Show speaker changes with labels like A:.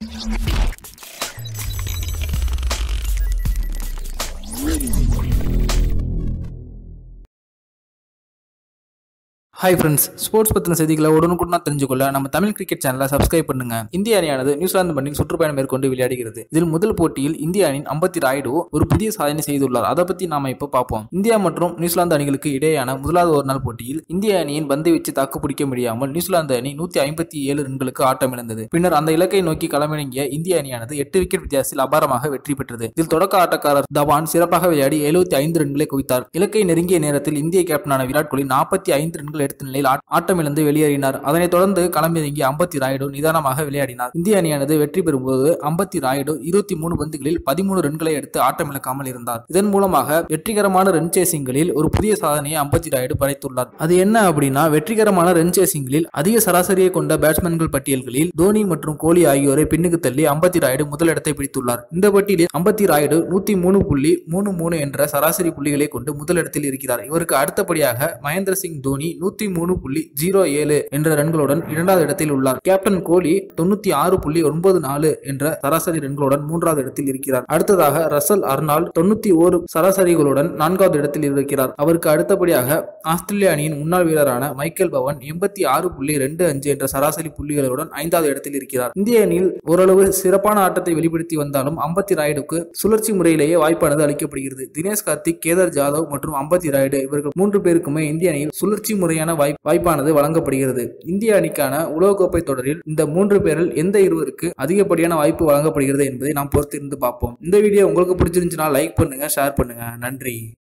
A: hi friends sports பற்றின செய்திகளை உடனுக்குடன் தெரிஞ்சுக்கொள்ள நம்ம தமிழ் கிரிக்கெட் சேனலை சப்ஸ்கிரைப் பண்ணுங்க இந்திய அணியானது நியூசிலாந்து மண்ணில் சுற்றுப்பயணம் மேற்கொண்டு விளையாடுகிறது இதில் முதல் போட்டியில் இந்திய அணியின் அம்பத்தி ராய்டு ஒரு புதிய சாதனை செய்துள்ளார் அதை பத்தி நாம இப்போ பார்ப்போம் இந்தியா மற்றும் நியூசிலாந்து அணிகளுக்கு இடையேயான முதலாவது ஒரு நாள் போட்டியில் இந்திய அணியின் பந்து வச்சு தாக்கு பிடிக்க முடியாமல் நியூசிலாந்து அணி நூத்தி ஐம்பத்தி ஏழு ரன்களுக்கு ஆட்டமிழந்தது பின்னர் அந்த இலக்கை நோக்கி களமிறங்கிய இந்திய அணியானது எட்டு விக்கெட் வித்தியாசத்தில் அபாரமாக வெற்றி பெற்றது இதில் தொடக்க ஆட்டக்காரர் தவான் சிறப்பாக விளையாடி எழுபத்தி ஐந்து ரன்களை குவித்தார் இலக்கை நெருங்கிய நேரத்தில் இந்திய கேப்டனான விராட் கோலி நாற்பத்தி ஐந்து ரன்கள் எடுத்த நிலையில் ஆட்- ஆட்டமிழந்து வெளியேறினார் அதனைத் தொடர்ந்து களமிறங்கிய அம்பத்தி ராயுடு நிதானமாக விளையாடினார் இந்திய அணியானது வெற்றி பெறும்போது அம்பத்தி ராயுடு இருபத்தி மூணு பந்துகளில் பதிமூணு ரன்களை எடுத்து ஆட்டமிழக்காமல் இருந்தார் இதன் மூலமாக வெற்றிகரமான ரன் சேசிங்களில் ஒரு புதிய சாதனையை அம்பத்தி ராயுடு படைத்துள்ளார் அது என்ன அப்படின்னா வெற்றிகரமான ரன் சேசிங்களில் அதிக சராசரியை கொண்ட பேட்ஸ்மேன்கள் பட்டியல்களில் தோனி மற்றும் கோலி ஆகியோரை பின்னுக்கு தள்ளி அம்பத்தி ராயுடு முதலிடத்தை பிடித்துள்ளார் இந்த பட்டியலில் அம்பத்தி ராயுடு நூத்தி மூணு புள்ளி மூணு மூணு என்ற சராசரி புள்ளிகளை கொண்டு முதலிடத்தில் இருக்கிறார் இவருக்கு அடுத்தபடியாக மகேந்திர சிங் தோனி நூத்தி மூணு புள்ளி ஜீரோ ஏழு என்ற ரன்களுடன் இரண்டாவது இடத்தில் உள்ளார் கேப்டன் கோலி தொண்ணூத்தி ஆறு புள்ளி ஒன்பது நாலு என்ற சராசரி ரன்களுடன் மூன்றாவது இடத்தில் இருக்கிறார் அடுத்ததாக ரசல் அர்னால் தொண்ணூத்தி ஓரு சராசரிகளுடன் நான்காவது இடத்தில் இருக்கிறார் அவருக்கு அடுத்தபடியாக ஆஸ்திரேலிய அணியின் முன்னாள் வீரரான மைக்கேல் பவன் எண்பத்தி ஆறு புள்ளி ரெண்டு அஞ்சு என்ற சராசரி புள்ளிகளுடன் ஐந்தாவது இடத்தில் இருக்கிறார் இந்திய அணியில் ஓரளவு சிறப்பான ஆட்டத்தை வெளிப்படுத்தி வந்தாலும் அம்பத்தி ராயுடுக்கு சுழற்சி முறையிலேயே வாய்ப்பானது அளிக்கப்படுகிறது தினேஷ் கார்த்திக் கேதர் ஜாதவ் மற்றும் அம்பத்தி ராயுடு இவர்கள் மூன்று பேருக்குமே இந்திய அணியில் சுழற்சி முறையான வாய்ப்- வாய்ப்பானது வழங்கப்படுகிறது இந்திய அணிக்கான உலகக்கோப்பை தொடரில் இந்த மூன்று பேரில் எந்த இருவருக்கு அதிகப்படியான வாய்ப்பு வழங்கப்படுகிறது என்பதை நாம் பொறுத்திருந்து பார்ப்போம் இந்த வீடியோ உங்களுக்கு பிடிச்சிருந்துச்சுன்னா லைக் பண்ணுங்க ஷேர் பண்ணுங்க நன்றி